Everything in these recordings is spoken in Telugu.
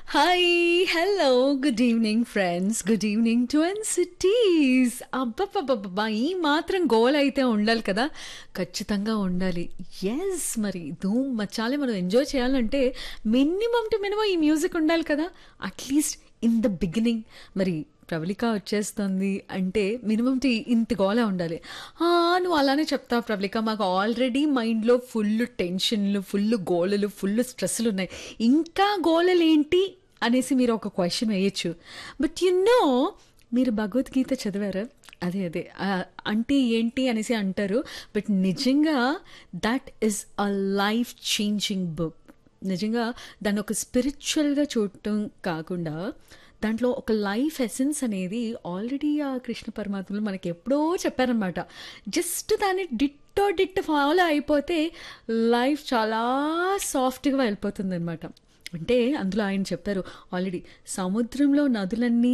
hi hello good evening friends good evening twin cities అబ్బబ్బబ్బబ్బా ఈ మాత్రం గోల్ అయితే ఉండాలి కదా ఖచ్చితంగా ఉండాలి ఎస్ మరి ధూమ్ మచ్చాలి మనం ఎంజాయ్ చేయాలంటే మినిమం టు మినిమం ఈ మ్యూజిక్ ఉండాలి కదా అట్లీస్ట్ ఇన్ ద బిగినింగ్ మరి ప్రవళిక వచ్చేస్తుంది అంటే మినిమం టీ ఇంత గోలే ఉండాలి "ఆ, నువ్వు అలానే చెప్తావు ప్రవళిక మాకు ఆల్రెడీ మైండ్లో ఫుల్ టెన్షన్లు ఫుల్ గోలలు ఫుల్ స్ట్రెస్లు ఉన్నాయి ఇంకా గోలలు ఏంటి అనేసి మీరు ఒక క్వశ్చన్ వేయచ్చు బట్ యు నో మీరు భగవద్గీత చదివారా అదే అదే ఆ, అంటే ఏంటి అనేసి అంటారు బట్ నిజంగా that is a life changing book నిజంగా దాన్ని ఒక స్పిరిచువల్గా చూడటం కాకుండా దాంట్లో ఒక లైఫ్ ఎసెన్స్ అనేది ఆల్రెడీ ఆ కృష్ణ పరమాత్మలు మనకి ఎప్పుడో చెప్పారనమాట జస్ట్ దాన్ని డిట్టో డిట్ ఫాలో అయిపోతే లైఫ్ చాలా సాఫ్ట్గా వెళ్ళిపోతుంది అనమాట అంటే అందులో ఆయన చెప్పారు ఆల్రెడీ సముద్రంలో నదులన్నీ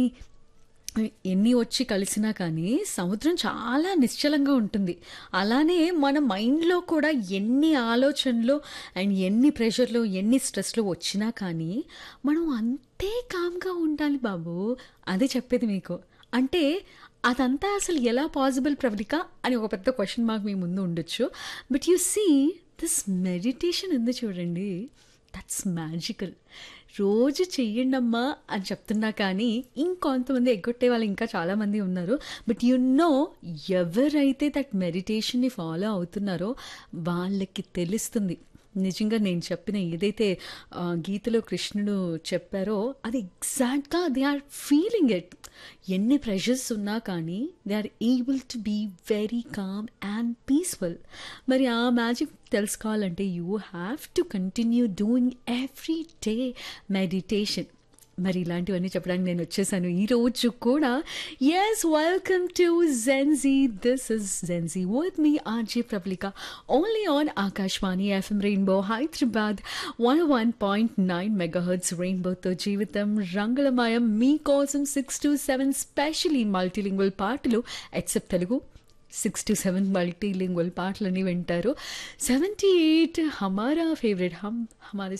ఎన్ని వచ్చి కలిసినా కానీ సముద్రం చాలా నిశ్చలంగా ఉంటుంది అలానే మన మైండ్లో కూడా ఎన్ని ఆలోచనలు అండ్ ఎన్ని ప్రెషర్లు ఎన్ని స్ట్రెస్లు వచ్చినా కానీ మనం అంతే కామ్గా ఉండాలి బాబు అదే చెప్పేది మీకు అంటే అదంతా అసలు ఎలా పాసిబుల్ ప్రవళిక అని ఒక పెద్ద క్వశ్చన్ మార్క్ మీ ముందు ఉండొచ్చు but you see this meditation ఉంది చూడండి దట్స్ మ్యాజికల్ రోజు చెయ్యండి అమ్మా అని చెప్తున్నా కానీ ఇంకొంతమంది ఎగ్గొట్టే వాళ్ళు ఇంకా చాలామంది ఉన్నారు బట్ యు నో ఎవరైతే దట్ మెడిటేషన్ని ఫాలో అవుతున్నారో వాళ్ళకి తెలుస్తుంది నిజంగా నేను చెప్పిన ఏదైతే ఆ, గీతలో కృష్ణుడు చెప్పారో అది ఎగ్జాక్ట్గా దే ఆర్ ఫీలింగ్ ఇట్ ఎన్ని ప్రెషర్స్ ఉన్నా కానీ they are able to be very calm and peaceful మరి ఆ మ్యాజిక్ తెలుసుకోవాలంటే you have to continue doing every day meditation మరి ఇలాంటివన్నీ చెప్పడానికి నేను వచ్చేసాను ఈ రోజు కూడా yes welcome to Gen Z this is Gen Z with me RJ Prabalika only on Akashvani FM Rainbow Hyderabad one one point nine megahertz రెయిన్బోతో జీవితం రంగులమయం మీకోసం six to seven especially multilingual పాటలు except Telugu six to seven multilingual పాటలని వింటారు సెవెంటీ ఎయిట్ హమారా ఫేవరెట్ హమ్ హమారే